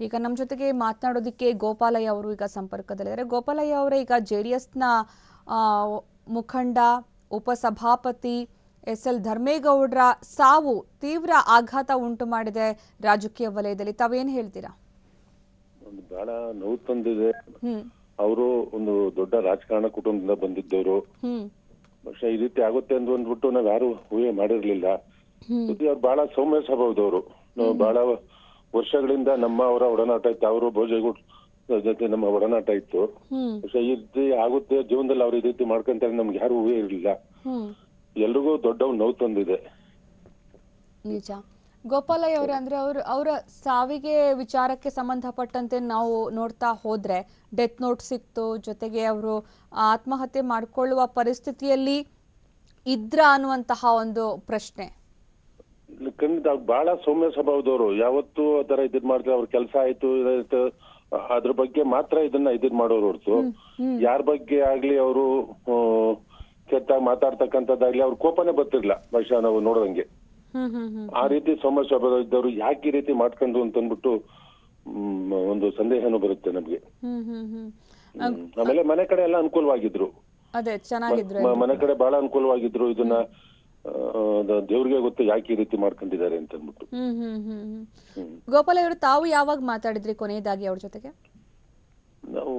ಈಗ ನಮ್ಮ ಜೊತೆಗೆ ಮಾತನಾಡೋದಕ್ಕೆ ಗೋಪಾಲಯ್ಯ ಅವರು ಈಗ ಸಂಪರ್ಕದಲ್ಲಿದ್ದಾರೆ ಗೋಪಾಲಯ್ಯ ಅವರೇ ಈಗ ಜೆ ಡಿ ಎಸ್ನ ಮುಖಂಡ ಉಪಸಭಾಪತಿ ಎಸ್ ಎಲ್ ಧರ್ಮೇಗೌಡರ ಸಾವು ತೀವ್ರ ಆಘಾತ ಉಂಟು ಮಾಡಿದೆ ರಾಜಕೀಯ ವಲಯದಲ್ಲಿ ತಾವೇನು ಹೇಳ್ತೀರಾ ಒಂದು ಬಹಳ ನೋವು ತಂದಿದೆ ಹ್ಮ್ ಅವರು ಒಂದು ದೊಡ್ಡ ರಾಜಕಾರಣ ಕುಟುಂಬದಿಂದ ಬಂದಿದ್ದವರು ಹ್ಮ್ ಬಹುಶಃ ಈ ರೀತಿ ಆಗುತ್ತೆ ಅಂತ ಅಂದ್ಬಿಟ್ಟು ನಾವ್ ಯಾರು ಊಹೆ ಮಾಡಿರ್ಲಿಲ್ಲ ಹ್ಮ್ ಜೊತೆ ಅವ್ರು ಬಹಳ ಸೌಮ್ಯ ಸ್ವಭಾವದವರು ನಾವು ಬಹಳ ವರ್ಷಗಳಿಂದ ನಮ್ಮ ಅವರ ಒಡನಾಟ ಇತ್ತು ಅವರು ಭೋಜೇಗೌಡ ಜೊತೆ ನಮ್ಮ ಒಡನಾಟ ಇತ್ತು ಹ್ಮ್ ಬಹುಶಃ ಈ ರೀತಿ ಆಗುತ್ತೆ ಜೀವನದಲ್ಲಿ ಅವ್ರು ಈ ರೀತಿ ಮಾಡ್ಕೊಂತಾರೆ ನಮ್ಗೆ ಯಾರು ಊಹೆ ಇರಲಿಲ್ಲ ಹ್ಮ್ ಎಲ್ರಿಗೂ ದೊಡ್ಡ ನೋವು ತಂದಿದೆ ನಿಜ ಗೋಪಾಲಯ್ಯ ಅವರೇ ಅಂದ್ರೆ ಅವ್ರ ಅವರ ಸಾವಿಗೆ ವಿಚಾರಕ್ಕೆ ಸಂಬಂಧಪಟ್ಟಂತೆ ನಾವು ನೋಡ್ತಾ ಹೋದ್ರೆ ಡೆತ್ ನೋಟ್ ಸಿಕ್ತು ಜೊತೆಗೆ ಅವರು ಆತ್ಮಹತ್ಯೆ ಮಾಡಿಕೊಳ್ಳುವ ಪರಿಸ್ಥಿತಿಯಲ್ಲಿ ಇದ್ರ ಅನ್ನುವಂತಹ ಒಂದು ಪ್ರಶ್ನೆ ಇಲ್ಲಿ ಖಂಡಿತ ಅವ್ರು ಬಹಳ ಸೌಮ್ಯ ಸ್ವಭಾವದವರು ಯಾವತ್ತೂ ಆ ತರ ಇದ್ ಮಾಡ್ತಾರೆ ಅವ್ರ ಕೆಲಸ ಆಯ್ತು ಇದಾಯ್ತು ಅದ್ರ ಬಗ್ಗೆ ಮಾತ್ರ ಇದನ್ನ ಇದನ್ ಮಾಡೋರು ಹೊರತು ಯಾರ ಬಗ್ಗೆ ಆಗ್ಲಿ ಅವರು ಕೆಟ್ಟಾಗಿ ಮಾತಾಡ್ತಕ್ಕಂಥದ್ದಾಗ್ಲಿ ಅವ್ರ ಕೋಪನೇ ಬರ್ತಿರ್ಲಿಲ್ಲ ಬಹುಶಃ ನಾವು ನೋಡ್ದಂಗೆ ಹ್ಮ್ ಹ್ಮ್ ಹ್ಮ್ ಆ ರೀತಿ ಸೌಮ್ಯ ಸ್ವಭಾವ ಇದ್ದವರು ಯಾಕೆ ಈ ರೀತಿ ಮಾಡ್ಕೊಂಡು ಅಂತಂದ್ಬಿಟ್ಟು ಹ್ಮ್, ಒಂದು ಸಂದೇಹನೂ ಬರುತ್ತೆ ನಮ್ಗೆ ಹ್ಮ್ ಹ್ಮ್ ಹ್ಮ್ ಹ್ಮ್. ಆಮೇಲೆ ಮನೆ ಕಡೆ ಎಲ್ಲ ಅನುಕೂಲವಾಗಿದ್ರು ಅದೇ ಚೆನ್ನಾಗಿದ್ರು ಮ- ಮನೆ ಕಡೆ ಬಹಳ ಅನುಕೂಲವಾಗಿದ್ರು ಇದನ್ನ ಆ, ಅದು ದೇವ್ರಿಗೆ ಗೊತ್ತು ಯಾಕೆ ಈ ರೀತಿ ಮಾಡ್ಕೊಂಡಿದ್ದಾರೆ ಅಂತ ಅಂದ್ಬಿಟ್ಟು ಹ್ಮ್ ಹ್ಮ್ ಹ್ಮ್ ಹ್ಮ್ ಹ್ಮ್. ಗೋಪಾಲಯ್ಯ ಅವರು ತಾವು ಯಾವಾಗ ಮಾತಾಡಿದ್ರಿ ಕೊನೆಯದಾಗಿ ಅವ್ರ ಜೊತೆಗೆ ನಾವು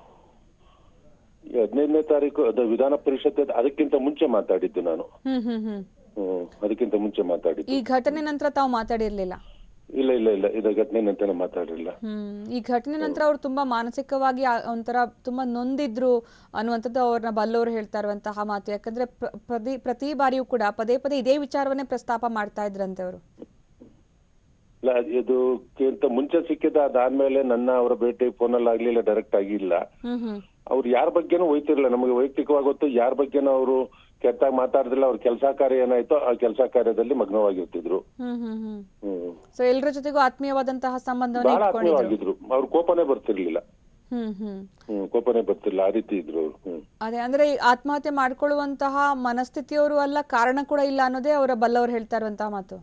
ಈ ಹದಿನೈದನೇ ತಾರೀಕು ಅದು ವಿಧಾನ ಪರಿಷತ್ ಅದಕ್ಕಿಂತ ಮುಂಚೆ ಮಾತಾಡಿದ್ದು ನಾನು ಹ್ಮ್ ಹ್ಮ್ ಹ್ಮ್ ಹ್ಮ್, ಅದಕ್ಕಿಂತ ಮುಂಚೆ ಮಾತಾಡಿದ್ದು ಈ ಘಟನೆ ನಂತರ ತಾವು ಮಾತಾಡಿರ್ಲಿಲ್ಲ ಇಲ್ಲ ಇಲ್ಲ ಇಲ್ಲ ಇದು ಘಟನೆ ನಂತರ ಮಾತಾಡಿರಲಿಲ್ಲ ಹ್ಮ್ ಈ ಘಟನೆ ನಂತರ ಅವ್ರು ತುಂಬಾ ಮಾನಸಿಕವಾಗಿ ಆ- ಒಂಥರ ತುಂಬಾ ನೊಂದಿದ್ರು ಅನ್ನುವಂಥದ್ದು ಅವ್ರನ್ನ ಬಲ್ಲವರು ಹೇಳ್ತಾ ಇರುವಂತಹ ಮಾತು ಯಾಕಂದ್ರೆ ಪ್ರ- ಪ್ರತಿ ಪ್ರತಿ ಬಾರಿಯೂ ಕೂಡ ಪದೇ ಪದೇ ಇದೇ ವಿಚಾರವನ್ನೇ ಪ್ರಸ್ತಾಪ ಮಾಡ್ತಾ ಇದ್ರಂತೆ ಅವರು ಇಲ್ಲ ಇದಕ್ಕಿಂತ ಮುಂಚೆ ಸಿಕ್ಕಿದ ಅದಾದ್ಮೇಲೆ ನನ್ನ ಅವರ ಭೇಟಿ ಫೋನಲ್ಲಿ ಆಗ್ಲಿ ಇಲ್ಲ ಡೈರೆಕ್ಟ್ ಆಗಿ ಇಲ್ಲ ಹ್ಮ್ ಹ್ಮ್ ಅವ್ರು ಯಾರ ಬಗ್ಗೆನೂ ಹೋಯ್ತಿರ್ಲಿಲ್ಲ ನಮಗೆ ವೈಯಕ್ತಿಕವಾಗಿ ಗೊತ್ತು ಯಾರ ಬಗ್ಗೆನೂ ಅವರು ಕೆಟ್ಟಾಗಿ ಮಾತಾಡ್ದಿಲ್ಲ ಅವ್ರ ಕೆಲಸ ಕಾರ್ಯ ಏನಾಯ್ತೋ ಆ ಕೆಲಸ ಕಾರ್ಯದಲ್ಲಿ ಮಗ್ನವಾಗಿರ್ತಿದ್ರು ಹ್ಮ್ ಹ್ಮ್ ಹ್ಮ್ ಹ್ಮ್ ಸೊ ಎಲ್ಲರ ಜೊತೆಗೂ ಆತ್ಮೀಯವಾದಂತಹ ಸಂಬಂಧವನ್ನ ಬಹಳ ಇಟ್ಕೊಂಡಿದ್ರು ಆತ್ಮೀಯವಾಗಿದ್ರು ಅವ್ರ ಕೋಪನೇ ಬರ್ತಿರ್ಲಿಲ್ಲ ಹ್ಮ್ ಹ್ಮ್ ಹ್ಮ್ ಕೋಪನೇ ಬರ್ತಿರ್ಲಿಲ್ಲ ಆ ರೀತಿ ಇದ್ರು ಅವ್ರು ಹ್ಮ್ ಅದೇ ಅಂದ್ರೆ ಈ ಆತ್ಮಹತ್ಯೆ ಮಾಡ್ಕೊಳ್ಳುವಂತಹ ಮನಸ್ಥಿತಿಯವರು ಅಲ್ಲ ಕಾರಣ ಕೂಡ ಇಲ್ಲ ಅನ್ನೋದೇ ಅವರ ಬಲ್ಲವರು ಹೇಳ್ತಾ ಇರುವಂತಹ ಮಾತು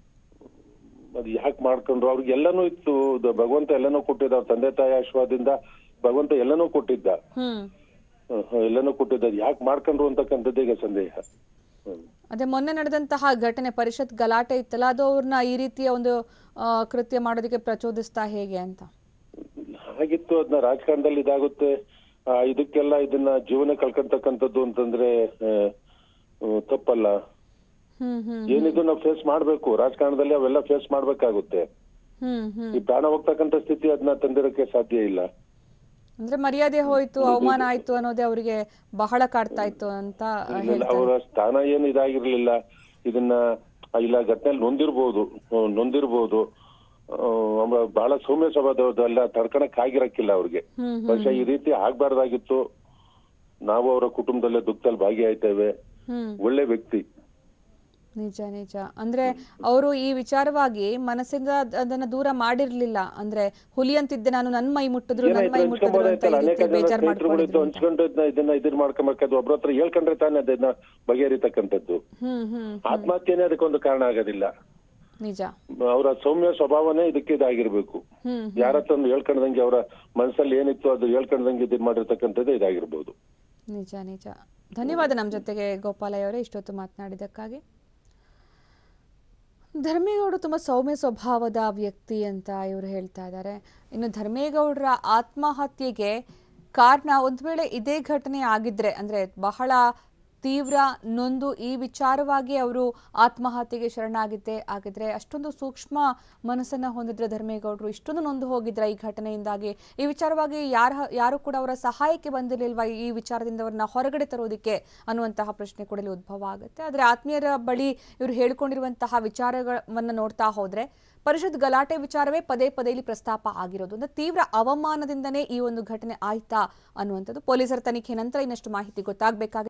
ಅದು ಯಾಕೆ ಮಾಡ್ಕೊಂಡ್ರು ಅವ್ರಿಗೆ ಎಲ್ಲನೂ ಇತ್ತು ಅದು ಭಗವಂತ ಎಲ್ಲನೂ ಕೊಟ್ಟಿದ್ದ ಅವ್ರ ತಂದೆ ತಾಯಿ ಆಶೀರ್ವಾದದಿಂದ ಭಗವಂತ ಎಲ್ಲನೂ ಕೊಟ್ಟಿದ್ದ ಹ್ಮ್ ಹ್ಮ್, ಹ್ಮ್, ಎಲ್ಲನೂ ಕೊಟ್ಟಿದ್ದ ಯಾಕೆ ಮಾಡ್ಕೊಂಡ್ರು ಅಂತಕ್ಕಂಥದ್ದು ಈಗ ಸಂದೇಹ ಹ್ಮ್. ಅದೇ ಮೊನ್ನೆ ನಡೆದಂತಹ ಘಟನೆ ಪರಿಷತ್ ಗಲಾಟೆ ಇತ್ತಲ್ಲ ಅದು ಅವ್ರನ್ನ ಈ ರೀತಿಯ ಒಂದು ಆ, ಕೃತ್ಯ ಮಾಡೋದಕ್ಕೆ ಪ್ರಚೋದಿಸ್ತಾ ಹೇಗೆ ಅಂತ ಹಾಗಿತ್ತು ಅದನ್ನ ರಾಜಕಾರಣದಲ್ಲಿ ಇದಾಗುತ್ತೆ ಆ, ಇದಕ್ಕೆಲ್ಲ ಇದನ್ನ ಜೀವನ ಕಳ್ಕೊಂತಕ್ಕಂಥದ್ದು ಅಂತಂದ್ರೆ ಆ, ಹ್ಮ್, ತಪ್ಪಲ್ಲ ಹ್ಮ್ ಹ್ಮ್ ಏನಿದು ನಾವು ಫೇಸ್ ಮಾಡ್ಬೇಕು ರಾಜಕಾರಣದಲ್ಲಿ ಅವೆಲ್ಲ ಫೇಸ್ ಮಾಡ್ಬೇಕಾಗುತ್ತೆ ಹ್ಮ್ ಹ್ಮ್ ಈ ಪ್ರಾಣ ಹೋಗ್ತಕ್ಕಂಥ ಸ್ಥಿತಿ ಅದನ್ನ ತಂದಿರಕ್ಕೆ ಸಾಧ್ಯ ಇಲ್ಲ ಅಂದ್ರೆ ಮರ್ಯಾದೆ ಹೋಯ್ತು ಅವಮಾನ ಆಯ್ತು ಅನ್ನೋದೇ ಅವರಿಗೆ ಬಹಳ ಕಾಡ್ತಾ ಇತ್ತು ಅಂತ ಇಲ್ಲ, ಅವರ ಸ್ಥಾನ ಏನು ಇದಾಗಿರ್ಲಿಲ್ಲ ಇದನ್ನ ಆ, ಇಲ್ಲ ಘಟನೆಯಲ್ಲಿ ನೊಂದಿರ್ಬೋದು ಹ್ಮ್, ನೊಂದಿರ್ಬೋದು ಆ, ಅವ್ರ ಬಹಳ ಸೌಮ್ಯ ಸ್ವಭಾವದಲ್ಲ ತಡ್ಕಣಕ್ ಆಗಿರಕ್ಕಿಲ್ಲ ಅವ್ರಿಗೆ ಹ್ಮ್ ಬಹುಶಃ ಈ ರೀತಿ ಆಗ್ಬಾರ್ದಾಗಿತ್ತು ನಾವು ಅವರ ಕುಟುಂಬದಲ್ಲೇ ದುಃಖದಲ್ಲಿ ಭಾಗಿಯಾಯ್ತೇವೆ ಹ್ಮ್ ಒಳ್ಳೆ ವ್ಯಕ್ತಿ ನಿಜ ನಿಜ ಅಂದ್ರೆ ಅವರು ಈ ವಿಚಾರವಾಗಿ ಮನಸ್ಸಿಂದ ಅದ್- ಅದನ್ನ ದೂರ ಮಾಡಿರ್ಲಿಲ್ಲ ಅಂದ್ರೆ ಹುಲಿ ಅಂತಿದ್ದೆ ನಾನು ನನ್ ಮೈ ಮುಟ್ಟಿದ್ರು ನನ್ ಮೈ ಮುಟ್ಟಿದ್ರು ಅಂತ ಈ ಅನೇಕ ರೀತಿ ಜನ ಬೇಜಾರ್ ಸ್ನೇಹಿತರುಗಳಿದ್ದು ಮಾಡ್ಕೊಂಡಿದ್ರು ಅಂತ. ಹಂಚ್ಕೊಂಡು ಇದನ್ನ ಇದನ್ನ ಇದನ್ನ ಮಾಡ್ಕೊಂಬರ್ಕಾದ್ರು ಒಬ್ರ ಹತ್ರ ಹೇಳ್ಕೊಂಡ್ರೆ ತಾನೇ ಅದನ್ನ ಬಗೆಹರಿತಕ್ಕಂಥದ್ದು ಹ್ಮ್ ಹ್ಮ್ ಆತ್ಮಹತ್ಯೆನೇ ಅದಕ್ಕೊಂದು ಕಾರಣ ಆಗೋದಿಲ್ಲ ನಿಜ ಅವರ ಸೌಮ್ಯ ಸ್ವಭಾವನೇ ಇದಕ್ಕೆ ಇದಾಗಿರ್ಬೇಕು ಹ್ಮ್ ಯಾರ ಹತ್ರ ಒಂದು ಹೇಳ್ಕೊಂಡಂಗೆ ಅವರ ಮನಸ್ಸಲ್ಲಿ ಏನಿತ್ತು ಅದು ಹೇಳ್ಕೊಂಡಂಗೆ ಇದು ಮಾಡಿರ್ತಕ್ಕಂಥದ್ದು ಇದಾಗಿರ್ಬೋದು ನಿಜ ನಿಜ ಧನ್ಯವಾದ ನಮ್ಮ ಜೊತೆಗೆ ಗೋಪಾಲಯ್ಯ ಅವರೇ ಇಷ್ಟೊತ್ತು ಮಾತನಾಡಿದ್ದಕ್ಕಾಗಿ ಧರ್ಮೇಗೌಡರು ತುಂಬ ಸೌಮ್ಯ ಸ್ವಭಾವದ ವ್ಯಕ್ತಿ ಅಂತ ಇವರು ಹೇಳ್ತಾ ಇದ್ದಾರೆ ಇನ್ನು ಧರ್ಮೇಗೌಡರ ಆತ್ಮಹತ್ಯೆಗೆ ಕಾರಣ ಒಂದು ವೇಳೆ ಇದೇ ಘಟನೆ ಆಗಿದ್ರೆ ಅಂದ್ರೆ ಬಹಳ ತೀವ್ರ ನೊಂದು ಈ ವಿಚಾರವಾಗಿ ಅವರು ಆತ್ಮಹತ್ಯೆಗೆ ಶರಣಾಗಿದ್ದೆ ಆಗಿದ್ರೆ ಅಷ್ಟೊಂದು ಸೂಕ್ಷ್ಮ ಮನಸ್ಸನ್ನ ಹೊಂದಿದ್ರೆ ಧರ್ಮೇಗೌಡರು ಇಷ್ಟೊಂದು ನೊಂದು ಹೋಗಿದ್ರ ಈ ಘಟನೆಯಿಂದಾಗಿ ಈ ವಿಚಾರವಾಗಿ ಯಾರ ಯಾರು ಕೂಡ ಅವರ ಸಹಾಯಕ್ಕೆ ಬಂದಿರಲಿಲ್ವಾ ಈ ವಿಚಾರದಿಂದ ಅವ್ರನ್ನ ಹೊರಗಡೆ ತರೋದಕ್ಕೆ ಅನ್ನುವಂತಹ ಪ್ರಶ್ನೆ ಕೂಡ ಇಲ್ಲಿ ಉದ್ಭವ ಆಗುತ್ತೆ ಆದರೆ ಆತ್ಮೀಯರ ಬಳಿ ಇವರು ಹೇಳ್ಕೊಂಡಿರುವಂತಹ ವಿಚಾರಗಳನ್ನ ನೋಡ್ತಾ ಹೋದ್ರೆ ಪರಿಷತ್ ಗಲಾಟೆ ವಿಚಾರವೇ ಪದೇ ಪದೇ ಇಲ್ಲಿ ಪ್ರಸ್ತಾಪ ಆಗಿರೋದು ಅಂದ್ರೆ ತೀವ್ರ ಅವಮಾನದಿಂದನೇ ಈ ಒಂದು ಘಟನೆ ಆಯ್ತಾ ಅನ್ನುವಂಥದ್ದು ಪೊಲೀಸರ ತನಿಖೆ ನಂತರ ಇನ್ನಷ್ಟು ಮಾಹಿತಿ ಗೊತ್ತಾಗಬೇಕಾಗಿದೆ